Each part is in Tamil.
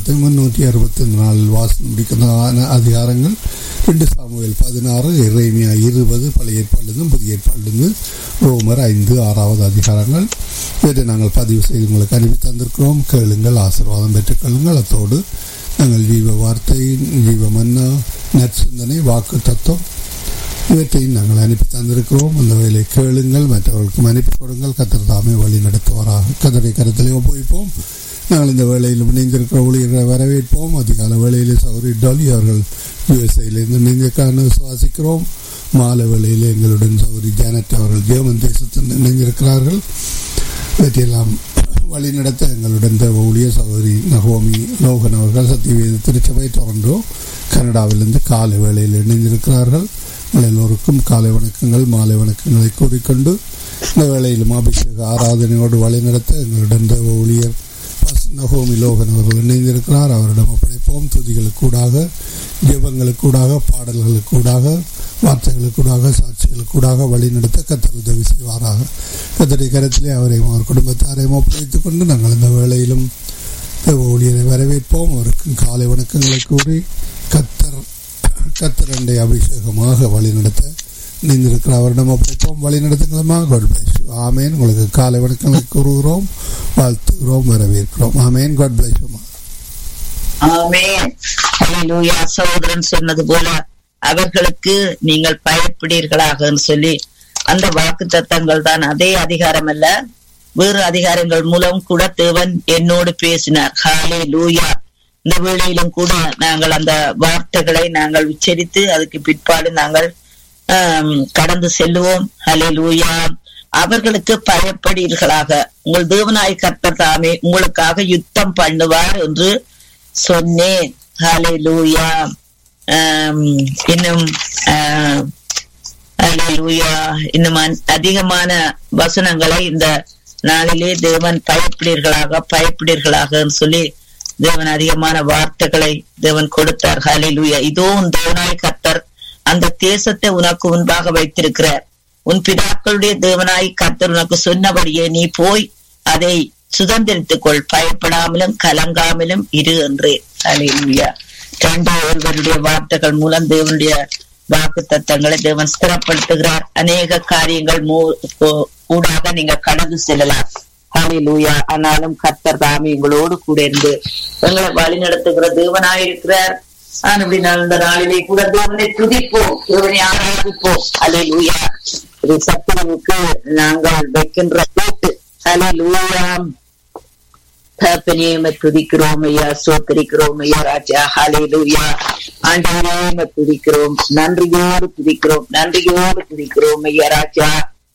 புத்தகத்தை முன்னூற்றி அறுபத்தி நாலில் வாசனம் முடிக்கிற அதிகாரங்கள் ரெண்டு சாமுவேல் பதினாறு இறைமையா இருபது பழைய ஏற்பாடுலேருந்து புதிய ஏற்பாடுலேருந்து ரோமர் ஐந்து ஆறாவது அதிகாரங்கள் இவற்றை நாங்கள் பதிவு செய்து உங்களுக்கு அனுப்பி தந்திருக்கிறோம் கேளுங்கள் ஆசீர்வாதம் பெற்றுக்கொள்ளுங்கள் அத்தோடு நாங்கள் ஜீவ வார்த்தை ஜீவ மன்னா நற்சிந்தனை வாக்கு தத்துவம் இவற்றையும் நாங்கள் அனுப்பி தந்திருக்கிறோம் அந்த வேலை கேளுங்கள் மற்றவர்களுக்கும் அனுப்பி கொடுங்கள் கத்தர் தாமே வழி நடத்துவாராக கத்தரை கருத்திலே ஒப்புவிப்போம் நாங்கள் இந்த வேலையில் இணைந்திருக்கிற ஊழியர்களை வரவேற்போம் அதிகால வேளையிலே சௌரி டாலி அவர்கள் யுஎஸ்ஐயிலிருந்து இணைந்திருக்கான்னு சுவாசிக்கிறோம் மாலை வேளையில் எங்களுடன் சௌரி ஜானட் அவர்கள் ஜெர்மன் தேசத்தில் இணைந்திருக்கிறார்கள் இவற்றையெல்லாம் வழி நடத்த எங்களுடன் தேவ ஊழிய சகோதரி நகோமி லோகன் அவர்கள் சத்தியவேத திருச்சபை தொடர்ந்தோ கனடாவிலிருந்து காலை வேளையில் இணைந்திருக்கிறார்கள் எல்லோருக்கும் காலை வணக்கங்கள் மாலை வணக்கங்களை கூறிக்கொண்டு இந்த வேளையிலும் அபிஷேக ஆராதனையோடு வழிநடத்த எங்களுடன் தேவ ஊழியர் நகோமி லோகன் அவர்கள் இணைந்திருக்கிறார் அவரிடம் ஒப்படைப்போம் துதிகளுக்கூடாக ஜெபங்களுக்கூடாக பாடல்களுக்கூடாக வார்த்தைகளுக்கூடாக சாட்சிகளுக்கூடாக வழிநடத்த கத்தர் உதவி செய்வாராக கத்தரை கருத்திலே அவரையும் அவர் குடும்பத்தாரையும் ஒப்படைத்துக் கொண்டு நாங்கள் இந்த வேளையிலும் தேவ ஊழியரை வரவேற்போம் அவருக்கும் காலை வணக்கங்களை கூறி கத்தர் கத்தரண்டை அபிஷேகமாக வழிநடத்த இணைந்திருக்கிற அவரிடம் ஒப்படைப்போம் வழி நடத்துங்களமா காட் பிளஸ் ஆமேன் உங்களுக்கு காலை வணக்கங்களை கூறுகிறோம் வாழ்த்துகிறோம் வரவேற்கிறோம் ஆமேன் காட் பிளஸ் ஆமேன் ஹalleluya சகோதரன் சொன்னது போல அவர்களுக்கு நீங்கள் பயப்படுவீர்களாக சொல்லி அந்த வாக்கு தத்தங்கள் தான் அதே அதிகாரம் அல்ல வேறு அதிகாரங்கள் மூலம் கூட தேவன் என்னோடு பேசினார் ஹாலே லூயா இந்த வேளையிலும் கூட நாங்கள் அந்த வார்த்தைகளை நாங்கள் உச்சரித்து அதுக்கு பிற்பாடு நாங்கள் கடந்து செல்லுவோம் ஹலே லூயா அவர்களுக்கு பயப்படுவீர்களாக உங்கள் தேவனாய் கர்த்தர் தாமே உங்களுக்காக யுத்தம் பண்ணுவார் என்று சொன்னேன் ஹலே லூயா இன்னும் லூயா இன்னும் அதிகமான வசனங்களை இந்த நாளிலே தேவன் பயப்படுவீர்களாக பயப்படுவீர்களாக சொல்லி தேவன் அதிகமான வார்த்தைகளை தேவன் கொடுத்தார் ஹலே லூயா இதோ உன் தேவனாய் கர்த்தர் அந்த தேசத்தை உனக்கு முன்பாக வைத்திருக்கிறார் உன் பிதாக்களுடைய தேவனாய் கர்த்தர் உனக்கு சொன்னபடியே நீ போய் அதை சுதந்திரித்துக் கொள் பயப்படாமலும் கலங்காமலும் இரு என்று அலையா இரண்டாம் ஒருவருடைய வார்த்தைகள் மூலம் தேவனுடைய வாக்கு தத்தங்களை தேவன் ஸ்திரப்படுத்துகிறார் அநேக காரியங்கள் கூடாக நீங்க கடந்து செல்லலாம் ஹalleluya ஆனாலும் கர்த்தர் தாமே எங்களோடு கூட இருந்து எங்களை வழி நடத்துகிற தேவனாயிருக்கிறார் அப்படி இந்த நாளிலே கூட தேவனை துதிப்போம் தேவனை ஆராதிப்போம் அலையிலூயா இது சத்திரமுக்கு நாங்கள் வைக்கின்ற கூட்டு அலையிலூயா தகப்பனேம துதிக்கிறோம் ஐயா சோத்தரிக்கிறோம் ஐயா ராஜா ஹalleluya ஆண்டவரேம துதிக்கிறோம் நன்றியோடு துதிக்கிறோம் நன்றியோடு துதிக்கிறோம் ஐயா ராஜா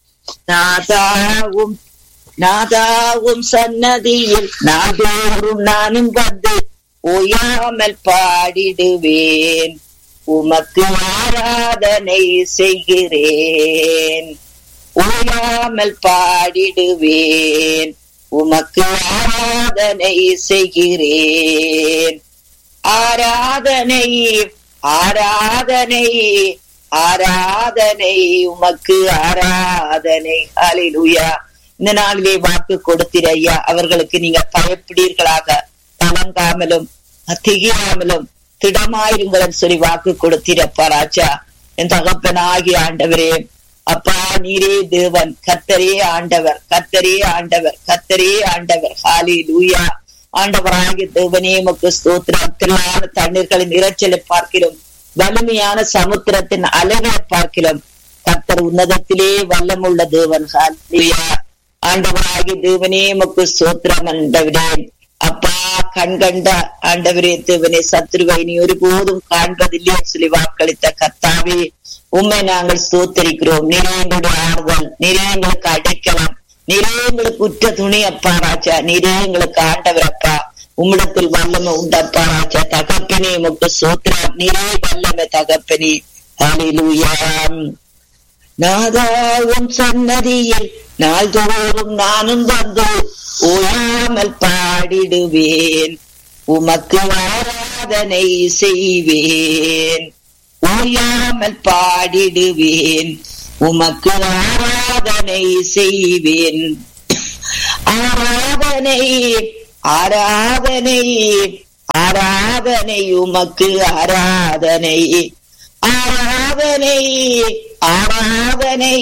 நாதாவும் நாதாவும் சன்னதியில் நாதோறும் நானும் வந்து ஓயாமல் பாடிடுவேன் உமக்கு ஆராதனை செய்கிறேன் ஓயாமல் பாடிடுவேன் உமக்கு ஆராதனை செய்கிறேன் ஆராதனை ஆராதனை ஆராதனை உமக்கு ஆராதனை அலிலுயா இந்த நாளிலே வாக்கு கொடுத்திர ஐயா அவர்களுக்கு நீங்க பயப்படுவீர்களாக கலங்காமலும் திகையாமலும் திடமாயிருங்கள் சொல்லி வாக்கு கொடுத்திரப்பா ராஜா என் தகப்பனாகி ஆண்டவரே அப்பா நீரே தேவன் கத்தரே ஆண்டவர் கத்தரே ஆண்டவர் கத்தரே ஆண்டவர் ஹாலி லூயா ஆண்டவராகிய தேவனே மக்கு ஸ்தோத்திரம் திரளான தண்ணீர்களின் இறைச்சலை பார்க்கிறோம் வலிமையான சமுத்திரத்தின் அலைகளை பார்க்கிறோம் கத்தர் உன்னதத்திலே வல்லமுள்ள தேவன் ஹாலியா ஆண்டவராகிய தேவனே மக்கு ஸ்தோத்திரம் ஆண்டவரே அப்பா கண் கண்ட ஆண்டவரே தேவனே சத்ருவை நீ ஒருபோதும் காண்பதில்லை சொல்லி வாக்களித்த கத்தாவே உண்மை நாங்கள் ஸ்தோத்தரிக்கிறோம் நீரே எங்களுடைய ஆறுதல் நீரே எங்களுக்கு அடைக்கலாம் நீரே எங்களுக்கு உற்ற துணி அப்பா ராஜா நீரே எங்களுக்கு ஆண்டவர் அப்பா உம்மிடத்தில் வல்லமை உண்டப்பா ராஜா தகப்பனே உமக்கு சோத்திரம் நீரே வல்லமை தகப்பனே அலிலுயாம் நாதாவும் சன்னதியில் நாள்தோறும் நானும் வந்து ஓயாமல் பாடிடுவேன் உமக்கு ஆராதனை செய்வேன் ஓயாமல் பாடிடுவேன் உமக்கு ஆராதனை செய்வேன் ஆராதனை ஆராதனை ஆராதனை உமக்கு ஆராதனை ஆராதனை ஆராதனை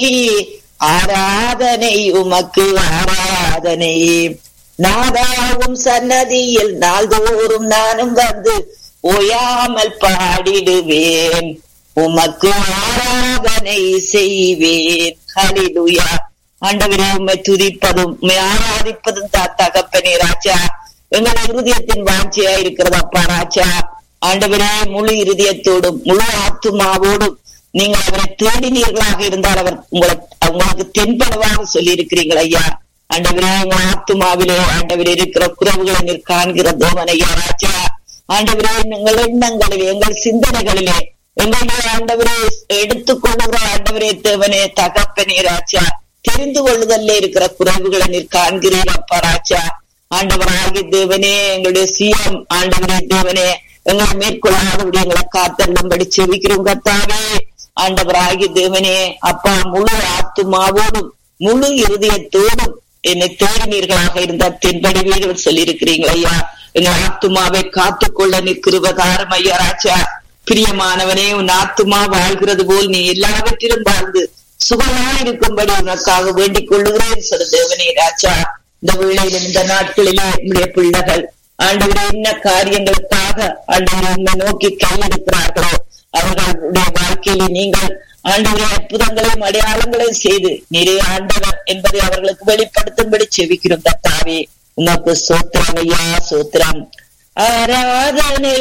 ஆராதனை உமக்கு ஆராதனை நாதாவும் சன்னதியில் நாள்தோறும் நானும் வந்து ஓயாமல் பாடிடுவேன் உமக்கு ஆராதனை செய்வேன் ஹலிலுயா ஆண்டவரே உண்மை துதிப்பதும் உண்மை ஆராதிப்பதும் தா தகப்பனே ராஜா எங்கள் இருதயத்தின் வாஞ்சியா இருக்கிறது அப்பா ராஜா ஆண்டவரே முழு இருதயத்தோடும் முழு ஆத்துமாவோடும் நீங்கள் அவரை தேடினீர்களாக இருந்தால் அவர் உங்களை உங்களுக்கு தென்பளவாக சொல்லி இருக்கிறீர்கள் ஐயா ஆண்டவரே உங்கள் ஆத்துமாவிலே ஆண்டவரே இருக்கிற குறவுகளை நீர் காண்கிற தேவனையா ராஜா ஆண்டவரே எங்கள் எண்ணங்களிலே எங்கள் சிந்தனைகளிலே எங்களுடைய ஆண்டவரே எடுத்துக்கொள்ளுகிற ஆண்டவரே தேவனே தகப்பனே ராஜா தெரிந்து கொள்ளுதல்ல இருக்கிற குறைவுகளை நீர் காண்கிறீர் அப்பா ராஜா ஆண்டவராகி தேவனே எங்களுடைய சிஎம் ஆண்டவரே தேவனே எங்களை மேற்கொள்ளாதபடி எங்களை காத்தள்ளும்படி செவிக்கிறோம் கத்தாவே ஆண்டவராகி தேவனே அப்பா முழு ஆத்துமாவோடும் முழு இருதயத்தோடும் என்னை தேடினீர்களாக இருந்த தென்படி வீடு சொல்லியிருக்கிறீங்க ஐயா எங்க ஆத்துமாவை காத்துக்கொள்ள நிற்கிறவதாரம் ஐயா ராஜா பிரியமானவனே உன் ஆத்துமா வாழ்கிறது போல் நீ எல்லாவற்றிலும் வாழ்ந்து சுகமா இருக்கும்படி உனக்காக வேண்டிக் கொள்ளுகிறேன் சொல்ல தேவனே ராஜா இந்த வேளையிலும் இந்த நாட்களிலே நம்முடைய பிள்ளைகள் ஆண்டவரை என்ன காரியங்களுக்காக ஆண்டவரை உண்மை நோக்கி கையெடுக்கிறார்களோ அவர்களுடைய வாழ்க்கையிலே நீங்கள் ஆண்டவரை அற்புதங்களையும் அடையாளங்களையும் செய்து நிறைய ஆண்டவர் என்பதை அவர்களுக்கு வெளிப்படுத்தும்படி செவிக்கிறோம் தத்தாவே உமக்கு சோத்திரம் ஐயா சோத்திரம் ஆராதனை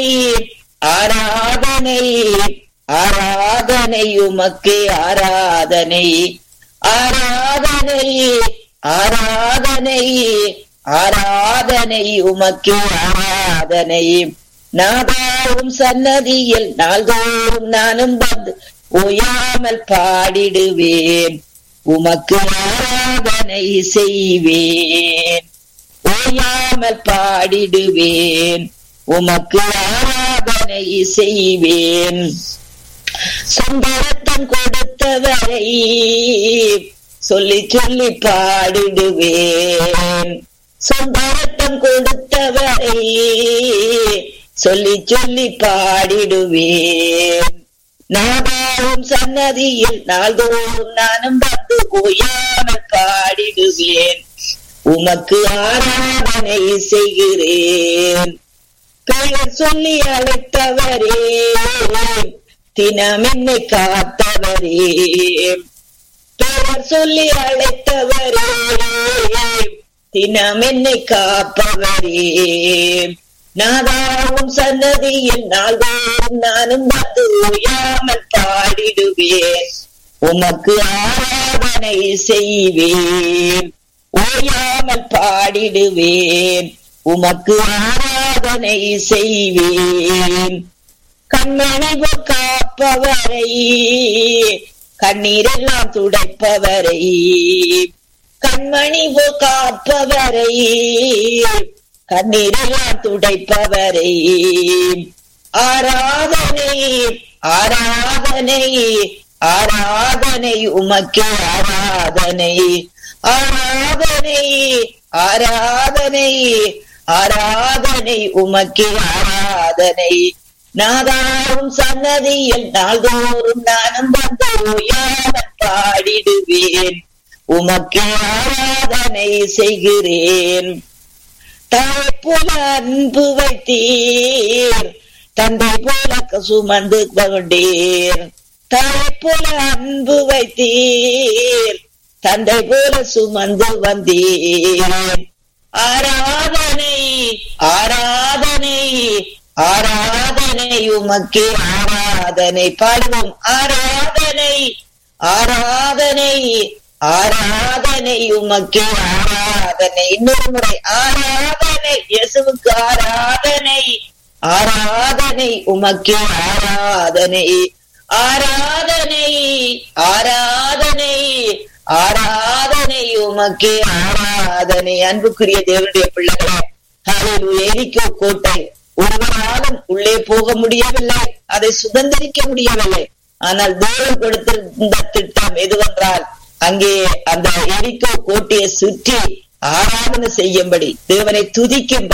ஆராதனை ஆராதனை உமக்கு ஆராதனை ஆராதனை ஆராதனை ஆராதனை உமக்கு ஆராதனை நாதாவும் சன்னதியில் நாள்தோறும் நானும் வந்து ஓயாமல் பாடிடுவேன் உமக்கு ஆராதனை செய்வேன் ஓயாமல் பாடிடுவேன் உமக்கு ஆராதனை செய்வேன் சந்தரத்தம் கொடுத்தவரை சொல்லி சொல்லி பாடிடுவேன் சந்தரத்தம் கொடுத்தவரை சொல்லி சொல்லி பாடிடுவேன் நாதாவும் சன்னதியில் நாள்தோறும் நானும் வந்து ஓயாமல் பாடிடுவேன் உமக்கு ஆராதனை செய்கிறேன் பெயர் சொல்லி அழைத்தவரே தினம் என்னை காத்தவரே பெயர் சொல்லி அழைத்தவரே தினம் என்னை காப்பவரே நாதாவும் சன்னதியில் நாள்தோறும் நானும் வந்து ஓயாமல் பாடிடுவேன் உமக்கு ஆராதனை செய்வேன் ஓயாமல் பாடிடுவேன் உமக்கு ஆராதனை செய்வேன் கண்மணிவு காப்பவரை கண்ணீரெல்லாம் துடைப்பவரை கண்மணிவு காப்பவரை கண்ணீரெல்லாம் துடைப்பவரை ஆராதனை ஆராதனை ஆராதனை உமக்கு ஆராதனை ஆராதனை ஆராதனை ஆராதனை உமக்கு ஆராதனை நாதாவும் சன்னதியில் நாள்தோறும் நானும் வந்து ஓயாமல் பாடிடுவேன் உமக்கு ஆராதனை செய்கிறேன் தாய் போல அன்பு வைத்தீர் தந்தை போல சுமந்து கொண்டீர் தாய் போல அன்பு வைத்தீர் தந்தை போல சுமந்து வந்தீர் ஆராதனை ஆராதனை ஆராதனை உமக்கு ஆராதனை பாடுவோம் ஆராதனை ஆராதனை ஆராதனை உமக்கு ஆராதனை இன்னொரு முறை ஆராதனை இயேசுவுக்கு ஆராதனை ஆராதனை உமக்கு ஆராதனை ஆராதனை ஆராதனை ஆராதனை உமக்கு ஆராதனை அன்புக்குரிய தேவனுடைய பிள்ளைகளே எரிக்கோ கோட்டை ஒருவராலும் உள்ளே போக முடியவில்லை அதை சுதந்திரிக்க முடியவில்லை ஆனால் தேவன் கொடுத்திருந்த திட்டம் எதுவென்றால் அங்கே அந்த எரிக்கோ கோட்டையை சுற்றி ஆராதனை செய்யும்படி தேவனை துதிக்கும்படி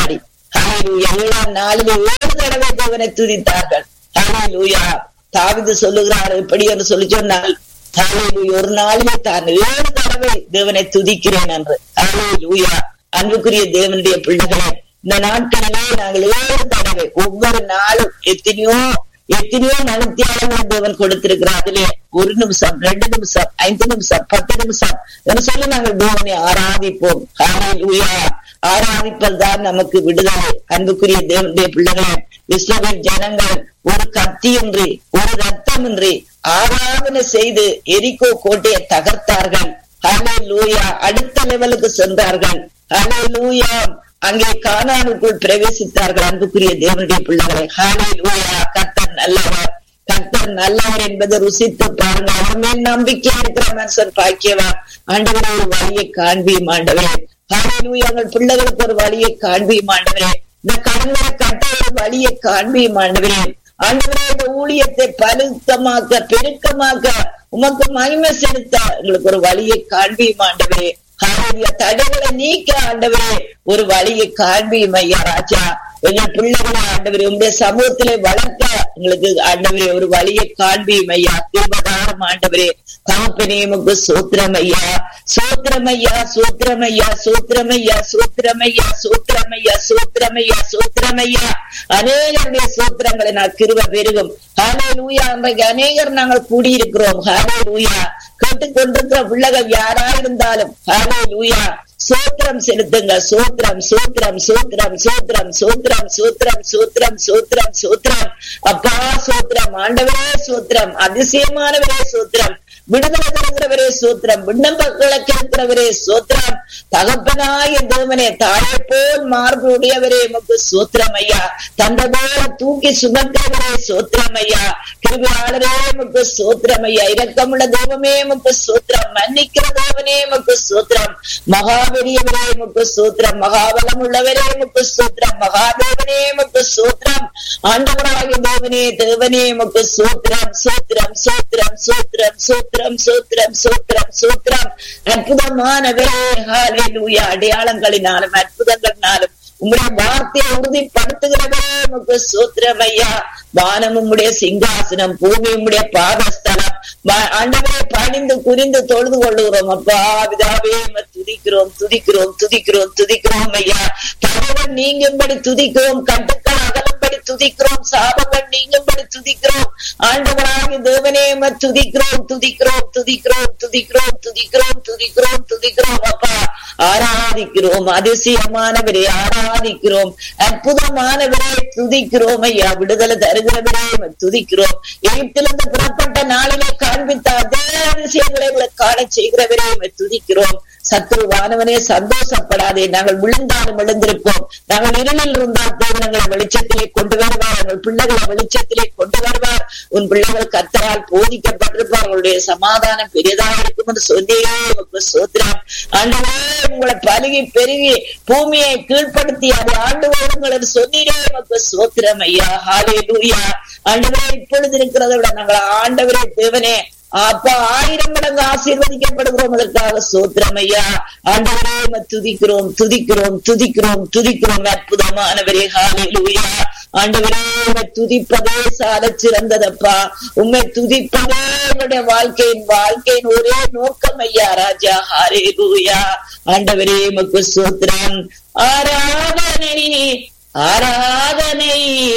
ஹalleluya ஏழாம் நாளில் ஏழு தடவை தேவனை துதித்தார்கள் ஹalleluya தாவிது சொல்லுகிறார் எப்படி என்று சொல்லி சொன்னால் ஹalleluya ஒரு நாளிலே தான் ஏழு தடவை தேவனை துதிக்கிறேன் என்று ஹalleluya அன்புக்குரிய தேவனுடைய பிள்ளைகளே இந்த நாட்களிலே நாங்கள் ஏழு தடவை ஒவ்வொரு நாளும் எத்தனையோ எத்தனையோ மனுத்தியாளர்கள் தேவன் கொடுத்திருக்கிறார் அதிலே ஒரு நிமிஷம் ரெண்டு நிமிஷம் ஐந்து நிமிஷம் பத்து நிமிஷம் என்று சொல்லி நாங்கள் தேவனை ஆராதிப்போம் ஹalleluya ஆராதிப்பது தான் நமக்கு விடுதலை அன்புக்குரிய தேவனுடைய பிள்ளைகளே இஸ்ரவேல் ஜனங்கள் ஒரு கத்தியின்றி ஒரு ரத்தமின்றி ஆராதனை செய்து எரிக்கோ கோட்டையை தகர்த்தார்கள் ஹலே லூயா அடுத்த லெவலுக்கு சென்றார்கள் ஹலே லூயா அங்கே கானானுக்குள் பிரவேசித்தார்கள் அன்புக்குரிய தேவனுடைய பிள்ளைகளை ஹலே லூயா கத்தர் நல்லவர் கர்த்தர் நல்லவர் என்பதை ருசித்து பாருங்க அவர் மேல் நம்பிக்கை இருக்கிற மனுஷன் பாக்கியவா ஆண்டவரே ஒரு வழியை காண்பியும் ஆண்டவரே ஹalleluya எங்கள் பிள்ளைகளுக்கு ஒரு வழியை காண்பியும் ஆண்டவரே இந்த கடன்களை கட்ட ஒரு வழியை காண்பியும் ஆண்டவரே ஆண்டவரே இந்த ஊழியத்தை பழுத்தமாக்க பெருக்கமாக்க உமக்கு மகிமை செலுத்த எங்களுக்கு ஒரு வழியை காண்பியும் ஆண்டவரே ஹalleluya தடைகளை நீக்க ஆண்டவரே ஒரு வழியை காண்பியும் ஐயா ராஜா எங்கள் பிள்ளைகளை ஆண்டவரே உங்களுடைய சமூகத்திலே வளர்க்க எங்களுக்கு ஆண்டவரே ஒரு வழியை காண்பியும் ஐயா கிருபதாரம் ஆண்டவரே தகப்பனே உமக்கு சோத்திரம் ஐயா சோத்திரம் ஐயா சோத்திரம் ஐயா சோத்திரம் ஐயா சோத்திரம் ஐயா சோத்திரம் ஐயா சோத்திரம் ஐயா சோத்திரம் ஐயா அநேகருடைய சோத்திரங்களை நான் கிருப பெருகும் ஹாலே லூயா அன்றைக்கு அநேகர் நாங்கள் கூடியிருக்கிறோம் ஹாலே லூயா கேட்டுக்கொண்டிருக்கிற பிள்ளைகள் யாரா இருந்தாலும் ஹாலே லூயா சோத்திரம் செலுத்துங்க சோத்திரம் சோத்திரம் சோத்திரம் சோத்திரம் சோத்திரம் சோத்திரம் சோத்திரம் சோத்திரம் சோத்திரம் அப்பா சோத்திரம் ஆண்டவரே சோத்திரம் அதிசயமானவரே சோத்திரம் விடுதலை தருகிறவரே சோத்திரம் விண்ணப்பங்களை கேட்கிறவரே சோத்திரம் தகப்பனாய தேவனே தாயை போல் மார்பு உடையவரே எமக்கு சோத்திரம் ஐயா தந்த போல தூக்கி சுமக்கிறவரே சோத்திரம் ஐயா கிருபியாளரே எமக்கு சோத்திரம் ஐயா இரக்கமுள்ள தெய்வமே எமக்கு சோத்திரம் மன்னிக்கிற தேவனே எமக்கு சோத்திரம் மகாபெரியவரே எமக்கு சோத்திரம் மகாபலம் உள்ளவரே எமக்கு சோத்திரம் மகாதேவனே எமக்கு சோத்திரம் ஆண்டவராகிய தேவனே தேவனே எமக்கு சோத்திரம் சோத்திரம் சோத்திரம் சோத்திரம் சோத்திரம் சோத்திரம் சோத்திரம் சோத்திரம் அற்புதமானவரே ஹalleluya அடையாளங்களினாலும் அற்புதங்களினாலும் உங்களுடைய வார்த்தையை உறுதிப்படுத்துகிறவரே உமக்கு சோத்திரம் ஐயா வானம் உம்முடைய சிங்காசனம் பூமி உம்முடைய பாதஸ்தலம் ஆண்டவரை பணிந்து குறிந்து தொழுது கொள்ளுகிறோம் அப்பா விதாவே துதிக்கிறோம் துதிக்கிறோம் துதிக்கிறோம் துதிக்கிறோம் ஐயா தகவல் நீங்கும்படி துதிக்கிறோம் கட்டுக்கள் அகலும்படி துதிக்கிறோம் சாபங்கள் நீங்கும்படி துதிக்கிறோம் ஆண்டவராக தேவனே துதிக்கிறோம் துதிக்கிறோம் துதிக்கிறோம் துதிக்கிறோம் துதிக்கிறோம் துதிக்கிறோம் துதிக்கிறோம் அப்பா ஆராதிக்கிறோம் அதிசயமானவரே ஆராதிக்கிறோம் அற்புதமானவரே துதிக்கிறோம் ஐயா விடுதலை தருகிறவரே துதிக்கிறோம் எகிப்திலிருந்து புறப்பட்ட நாளிலே காண்பித்த அதே அதிசயங்களை காண செய்கிறவரே துதிக்கிறோம் சத்ருவானவனே சந்தோஷப்படாதே நாங்கள் விழுந்தாலும் எழுந்திருப்போம் நாங்கள் இருளில் இருந்தால் தேவன் எங்களை வெளிச்சத்திலே கொண்டு வருவார் எங்கள் பிள்ளைகளை வெளிச்சத்திலே கொண்டு வருவார் உன் பிள்ளைகள் கத்தரால் போதிக்கப்பட்டிருப்பார் அவங்களுடைய சமாதானம் பெரியதாக இருக்கும் என்று சொன்னியே உங்க சோத்திரம் ஆண்டவரே உங்களை பருகி பெருகி பூமியை கீழ்ப்படுத்தி அதை ஆண்டு வருங்கள் என்று சொன்னீரே உமக்கு சோத்திரம் ஐயா ஹாலே லூயா ஆண்டவரே இப்பொழுது இருக்கிறதை விட நாங்கள் ஆண்டவரே தேவனே அப்பா ஆயிரம் மடங்கு ஆசீர்வதிக்கப்படுகிறோம் அதற்காக சோத்திரம் ஐயா ஆண்டவரே துதிக்கிறோம் துதிக்கிறோம் துதிக்கிறோம் துதிக்கிறோம் அற்புதமானவரே ஹாலேலூயா ஆண்டவரே உண்மை துதிப்பதே சால சிறந்ததப்பா உண்மை துதிப்பதே என்னுடைய வாழ்க்கையின் வாழ்க்கையின் ஒரே நோக்கம் ஐயா ராஜா ஹாரே லூயா ஆண்டவரே உமக்கு சோத்திரம் ஆராதனை ஆராதனை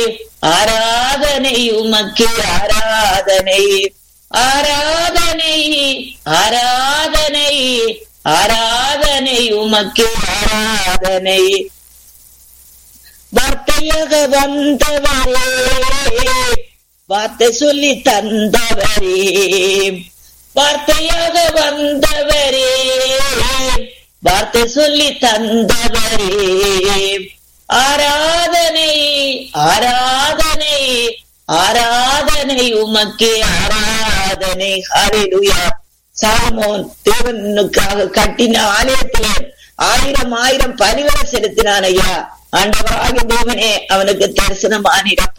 ஆராதனை உமக்கு ஆராதனை ஆராதனை ஆராதனை ஆராதனை உமக்கு ஆராதனை வார்த்தையாக வந்தவரே வார்த்தை சொல்லி தந்தவரே வார்த்தையாக வந்தவரே வார்த்தை சொல்லி தந்தவரே ஆராதனை ஆராதனை ஆராதனை உமக்கே ஆராதனை ஹalleluya சாலமோன் தேவனுக்காக கட்டின ஆலயத்திலே ஆயிரம் ஆயிரம் பலிகளை செலுத்தினான் ஐயா ஆண்டவராக தேவனே அவனுக்கு தரிசனமானிரப்பா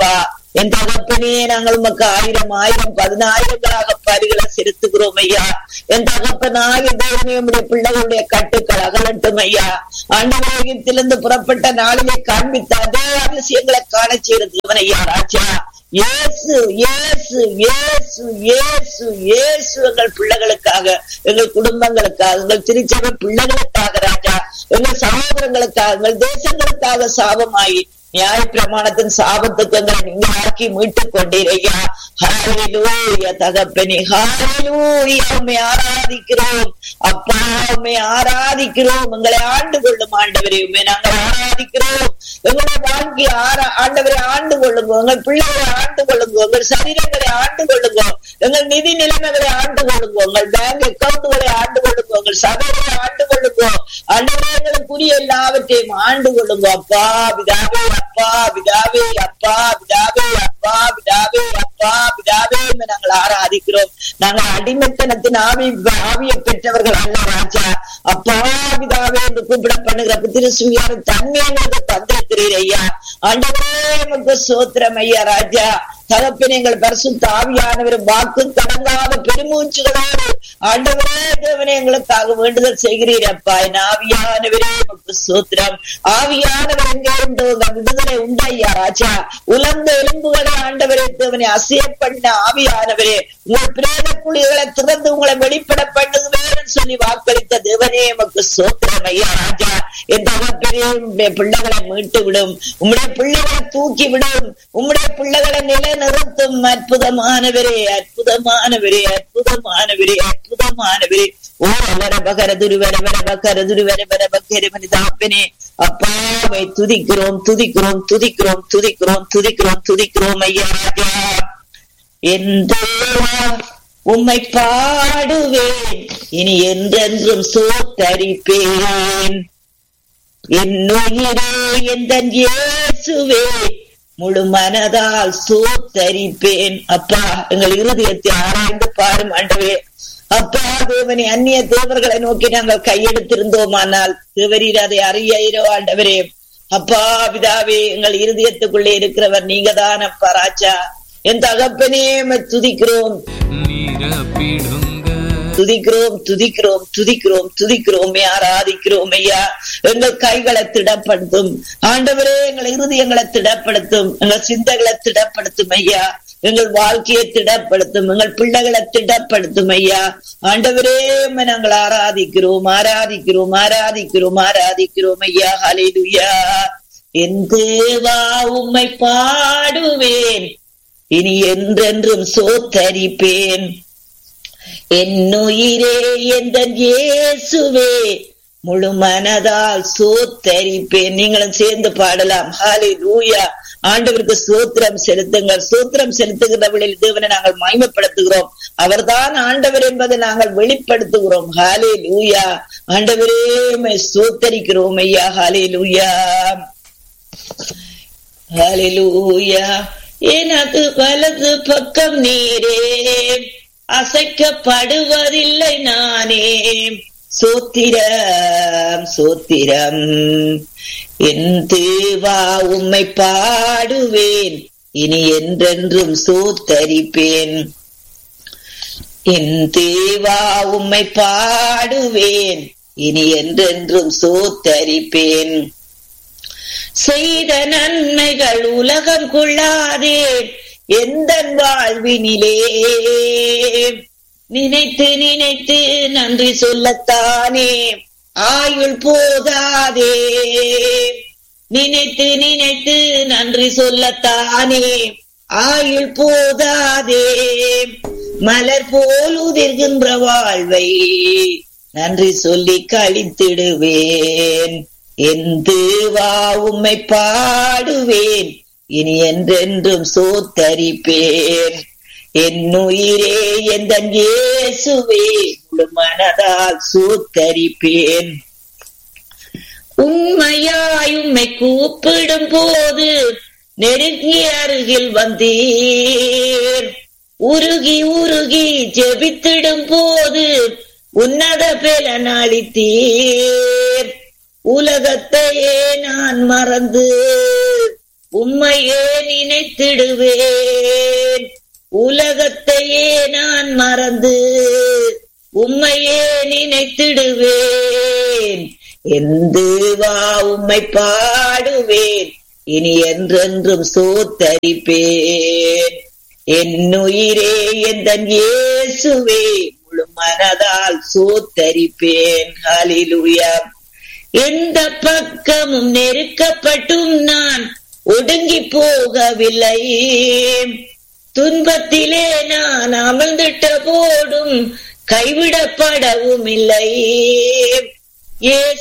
என் தகப்பனே நாங்கள் உமக்கு ஆயிரம் ஆயிரம் பதினாயிரங்களாக பரிகளை செலுத்துகிறோம் ஐயா என் தகப்பனாக தேவனே உடைய பிள்ளைகளுடைய கட்டுக்கள் அகலட்டும் ஐயா ஆண்டவரகத்திலிருந்து புறப்பட்ட நாளிலே காண்பித்த அதே அதிசயங்களை காண செய்யறது ஐயா ராஜா இயேசு இயேசு இயேசு இயேசு இயேசு எங்கள் பிள்ளைகளுக்காக எங்கள் குடும்பங்களுக்காக எங்கள் திருச்சபை பிள்ளைகளுக்காக ராஜா எங்கள் சகோதரங்களுக்காக எங்கள் தேசங்களுக்காக சாபமாயி நியாய பிரமாணத்தின் சாபத்துக்கு எங்களை நீங்க ஆக்கி மீட்டுக் கொண்டீரையா ஹalleluya தகப்பனே ஹalleluya உம்மை ஆராதிக்கிறோம் அப்பா உம்மை ஆராதிக்கிறோம் எங்களை ஆண்டு கொள்ளும் ஆண்டவரே உம்மை நாங்கள் ஆராதிக்கிறோம் எங்களை வாழ்க்கை ஆரா ஆண்டவரை ஆண்டு கொள்ளுங்க எங்கள் பிள்ளைகளை ஆண்டு கொள்ளுங்க எங்கள் சரீரங்களை ஆண்டு கொள்ளுங்க எங்கள் நிதி நிலைமைகளை ஆண்டு கொள்ளுங்க உங்கள் பேங்க் அக்கவுண்ட்களை ஆண்டு கொள்ளுங்க உங்கள் சபைகளை ஆண்டு கொள்ளுங்க ஆண்டவரே எங்களுக்குரிய எல்லாவற்றையும் ஆண்டு கொள்ளுங்க அப்பா பிதாவே அப்பா பிதாவே அப்பா பிதாவே அப்பா பிதாவே அப்பா பிதாவே என்று நாங்கள் ஆராதிக்கிறோம் நாங்கள் அடிமைத்தனத்தின் ஆவி ஆவியை பெற்றவர்கள் அல்ல ராஜா அப்பா பிதாவே என்று கூப்பிட பண்ணுகிற புத்திரசுவியான தன்மை எங்களுக்கு தந்திருக்கிறீர் ஐயா ஆண்டவரே எமக்கு சோத்திரம் ஐயா ராஜா தகப்பின் எங்கள் பரிசுத்த ஆவியானவர் வாக்கு கடங்காத பெருமூச்சுகளோடு ஆண்டவரே தேவனே எங்களுக்காக வேண்டுதல் செய்கிறீர் அப்பா என் ஆவியானவரே உமக்கு சோத்திரம் ஆவியானவர் எங்கே உண்டு உங்கள் விடுதலை உண்டையா ராஜா உலர்ந்த எலும்புகளை ஆண்டவரே தேவனை அசைய பண்ண ஆவியானவரே உங்கள் பிரேத குழிகளை திறந்து உங்களை வெளிப்பட பண்ணுகிறேன் சொல்லி வாக்களித்த தேவனே எமக்கு சோத்திரம் ஐயா ராஜா என் தகப்பனே உம்முடைய பிள்ளைகளை மீட்டு விடும் உம்முடைய பிள்ளைகளை தூக்கி விடும் உம்முடைய பிள்ளைகளை நிலைநிறுத்தும் அற்புதமானவரே அற்புதமானவரே அற்புதமானவரே அற்புதமானவரே ஓ வர பகர துருவர வர பகர துருவர வர பகர மனிதாப்பனே அப்பாவை துதிக்கிறோம் துதிக்கிறோம் துதிக்கிறோம் துதிக்கிறோம் துதிக்கிறோம் துதிக்கிறோம் ஐயா ராஜா என் தேவா உம்மை பாடுவேன் இனி என்றென்றும் சோத்தரிப்பேன் என் உயிரே எந்தன் இயேசுவே முழு மனதால் சோத்தரிப்பேன் அப்பா எங்கள் இருதயத்தை ஆராய்ந்து பாரும் ஆண்டவே அப்பா தேவனே அந்நிய தேவர்களை நோக்கி நாங்கள் கையெடுத்திருந்தோமானால் தேவரீர் அதை அறியோ ஆண்டவரே அப்பா பிதாவே எங்கள் இருதயத்துக்குள்ளே இருக்கிறவர் நீங்க தான் அப்பா ராஜா என் தகப்பனே உம்மை துதிக்கிறோம் நிரப்பிடுங்க துதிக்கிறோம் துதிக்கிறோம் துதிக்கிறோம் துதிக்கிறோம் ஆராதிக்கிறோம் ஐயா எங்கள் கைகளை திடப்படுத்தும் ஆண்டவரே எங்கள் இருதயங்களை திடப்படுத்தும் எங்கள் சிந்தைகளை திடப்படுத்தும் ஐயா எங்கள் வாழ்க்கையை திடப்படுத்தும் எங்கள் பிள்ளைகளை திடப்படுத்தும் ஐயா ஆண்டவரே உம்மை நாங்கள் ஆராதிக்கிறோம் ஆராதிக்கிறோம் ஆராதிக்கிறோம் ஆராதிக்கிறோம் ஐயா ஹalleluya என் தேவா உம்மை பாடுவேன் இனி என்றென்றும் சோத்தரிப்பேன் என்னுயிரே எந்த இயேசுவே முழு மனதால் சோத்தரிப்பேன் நீங்களும் சேர்ந்து பாடலாம் ஹாலி லூயா ஆண்டவருக்கு சோத்திரம் செலுத்துங்கள் சோத்திரம் செலுத்துகிறவர்களில் தேவனை நாங்கள் மகிமைப்படுத்துகிறோம் அவர்தான் ஆண்டவர் என்பதை நாங்கள் வெளிப்படுத்துகிறோம் ஹாலே லூயா ஆண்டவரே உம்மை சோத்தரிக்கிறோம் ஐயா ஹாலே லூயா ஹalleluya எனக்கு வலது பக்கம் நீரே அசைக்கப்படுவதில்லை நானே சோத்திரம் சோத்திரம் என் தேவா உம்மை பாடுவேன் இனி என்றென்றும் சோத்தரிப்பேன் என் தேவா உம்மை பாடுவேன் இனி என்றென்றும் சோத்தரிப்பேன் செய்த நன்மைகள் உலகம் கொள்ளாதே எந்த வாழ்வினிலே நினைத்து நினைத்து நன்றி சொல்லத்தானே ஆயுள் போதாதே நினைத்து நினைத்து நன்றி சொல்லத்தானே ஆயுள் போதாதே மலர் போல் உதிர்கின்ற வாழ்வை நன்றி சொல்லி கழித்திடுவேன் என் தேவா உம்மை பாடுவேன் இனி என்றென்றும் சோத்தரிப்பேன் என் உயிரே எந்த இயேசுவே முழு மனதால் சோத்தரிப்பேன் உண்மையாய் உம்மை கூப்பிடும் போது நெருங்கி அருகில் வந்தீர் உருகி உருகி ஜெபித்திடும் போது உன்னத பலன் அளித்தீர் உலகத்தையே நான் மறந்து உம்மையே நினைத்திடுவேன் உலகத்தையே நான் மறந்து உம்மையே நினைத்திடுவேன் எந்து வா உம்மை பாடுவேன் இனி என்றென்றும் சோத்தரிப்பேன் என்னுயிரே எந்தன் இயேசுவே முழு மனதால் சோத்தரிப்பேன் ஹலிலுயா எந்த பக்கமும் நெருக்கப்பட்டும் நான் ஒடுங்கி போகவில்லை துன்பத்திலே நான் அமர்ந்திட்ட போடும் கைவிடப்படவும் இல்லை